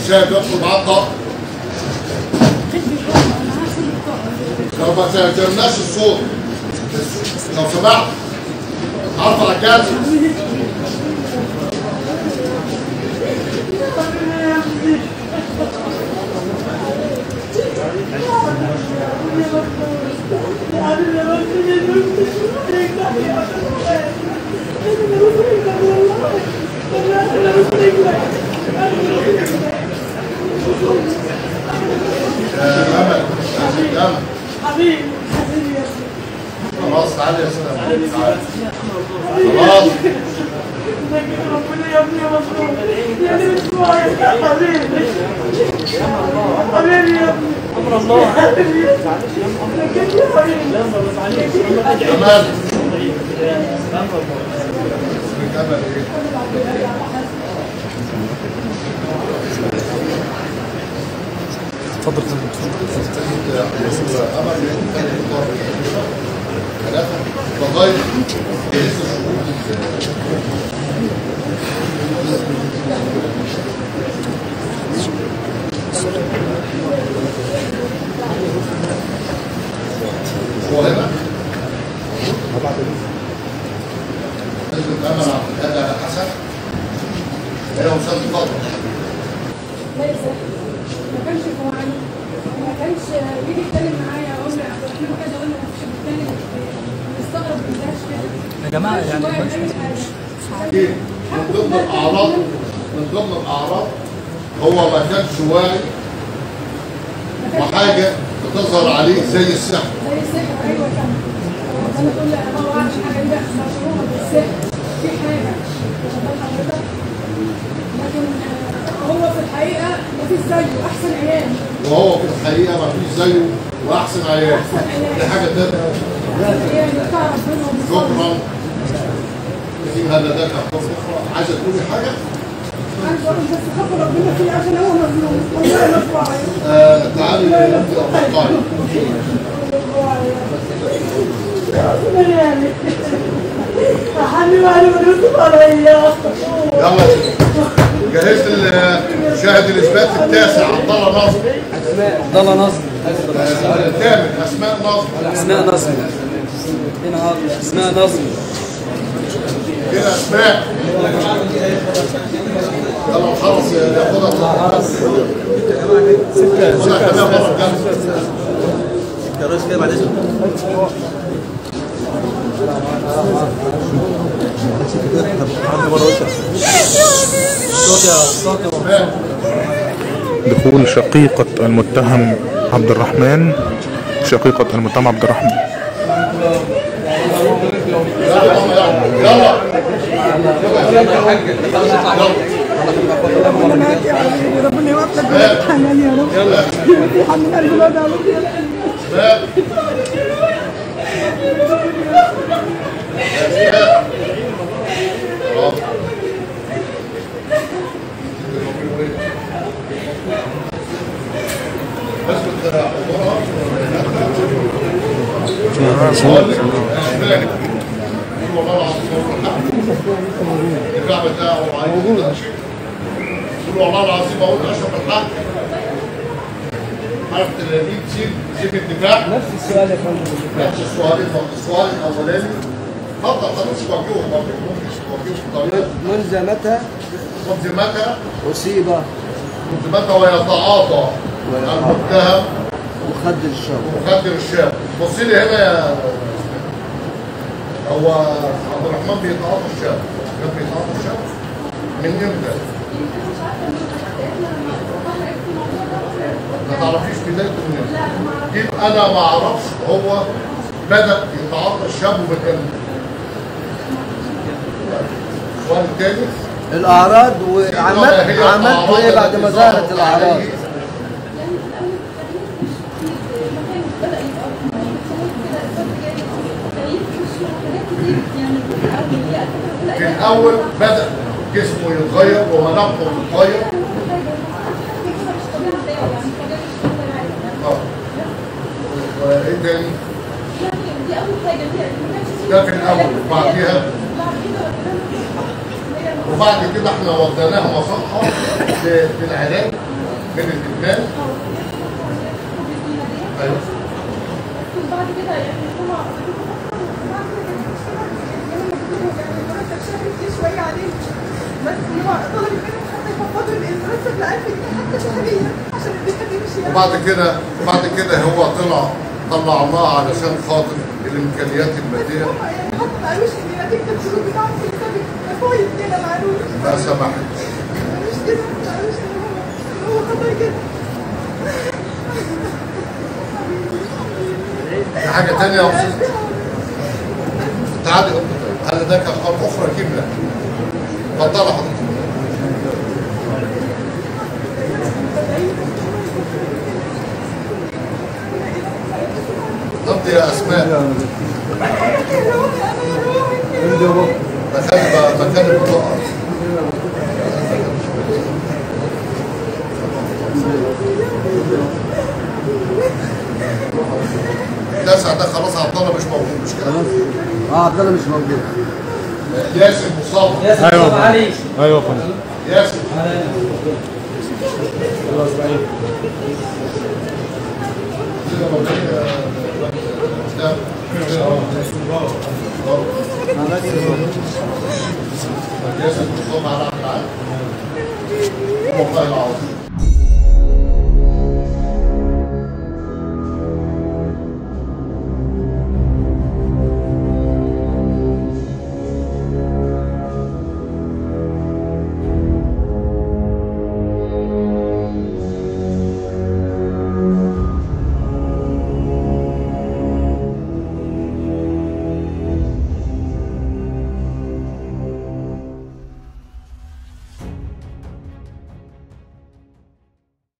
شاهد يدخل معاه الطاقة لو ما سجلناش الصوت لو سمحت ارفع الكارت يا امل يا امل حبيبي حبيبي يا خلاص تعالى يا سلام تعالى خلاص ربنا يا ابني مظلوم يا ابني اسبوع يا حبيبي حبيبي يا ابني امر الله حبيبي يا حبيبي امل اسمك امل ايه اتفضل امل ثلاثة فضايل لسه هو هنا امل عبد الهادي حسن هي وسام فضل ليس ما كانش يسمعني ما كانش يجي يتكلم معايا اقول له عبد الرحمن كذا اقول له ما فيش بيتكلم مستغرب من ده كده يا جماعه يعني شوية ماشي. أي حاجة. ايه من ضمن الاعراض من ضمن الاعراض هو ما كانش واعي وحاجه بتظهر عليه زي السحر زي السحر ايوه كان انا تقول لي انا ما اعرفش حاجه دي مشهوره بالسحر في حاجه واخد بال حضرتك لكن آه، هو في الحقيقه ما فيش زيه احسن عيال وهو في الحقيقه ما فيش زيه واحسن عيال دي حاجه تانية يعني بتاع ربنا وبيصبر شكرا في هذا ذاك أخرى عايزه تقولي حاجه عايز اقول بس خاف ربنا فيه عشان هو مظلوم والله مظلوم آه تعالي انت اطلعي حبيبي انا بدوس عليا يلا جهزت الشاهد الاثبات التاسع عبد الله ناصر عبد الله نصر آه، الثامن اسماء ناصر اسماء نصر هنا هذا اسماء نصر كده اسماء يلا نخلص ياخدها ستة كمان مرة جنب. يا ريس كده بعد اذنك صوت يا صوت يا اسماء دخول شقيقة المتهم عبد الرحمن شقيقة المتهم عبد الرحمن يلا يلا ربنا معاك يا حبيبي ربنا يوفقك ويتحمل يا رب يحمل قلب الواد يا رب يا رب. اسماء خلاص. بس كده الكعب بتاعه موجود قول والله العظيم اقول اشرف الحق عرفت اللي دي تسيب تسيب الدفاع نفس السؤال يا فندم نفس السؤال السؤال الاولاني اتفضل حضرتك توجهه برضه ممكن توجهه بطريقه منذ متى منذ متى أصيب منذ متى ويتعاطى المتهم مخدر الشر مخدر الشاب بص لي هنا يا هو عبد الرحمن بيتعاطى الشاب كان بيتعاطى الشاب من امتى؟ ما تعرفيش بدايته من امتى؟ يبقى انا ما اعرفش هو بدا يتعاطى الشاب من امتى؟ السؤال الثاني الأعراض وعملت عملت إيه بعد ما ظهرت الأعراض في الاول بدا جسمه يتغير وملامحه تتغير اه وايه تاني؟ ده في الاول بعديها وبعد كده احنا وديناها مصحة ل- للعلاج من الادمان ايوه بعد كده يعني هما بعد كده كانوا بيقولوا يعني المرتب شهري كتير شويه عليه بس هو طلب منهم حتى يخفضوا المرتب ل 1000 جنيه حتى شهريا عشان البيت يمشي يعني وبعد كده بعد كده هو طلع طلعناه علشان خاطر الامكانيات الماديه هما يعني حتى ما قالوش ان نتيجه الخروج بتاعهم في الكتاب كويس كده ما قالوش ما سمحت ما قالوش كده ما قالوش ان هو ان هو خطر كده في حاجه تانية يا استاذ تعالي قلت طيب هل لديك ارقام اخرى كامله اتفضل حضرتك نبض يا اسماء مكان مكان البطاقه التاسع ده خلاص عبد الله مش موجود مش كده اه عبد الله مش موجود ياسر مصاب ايوه علي ايوه يا فندم ياسر ياسر مصاب على عبد العال والله العظيم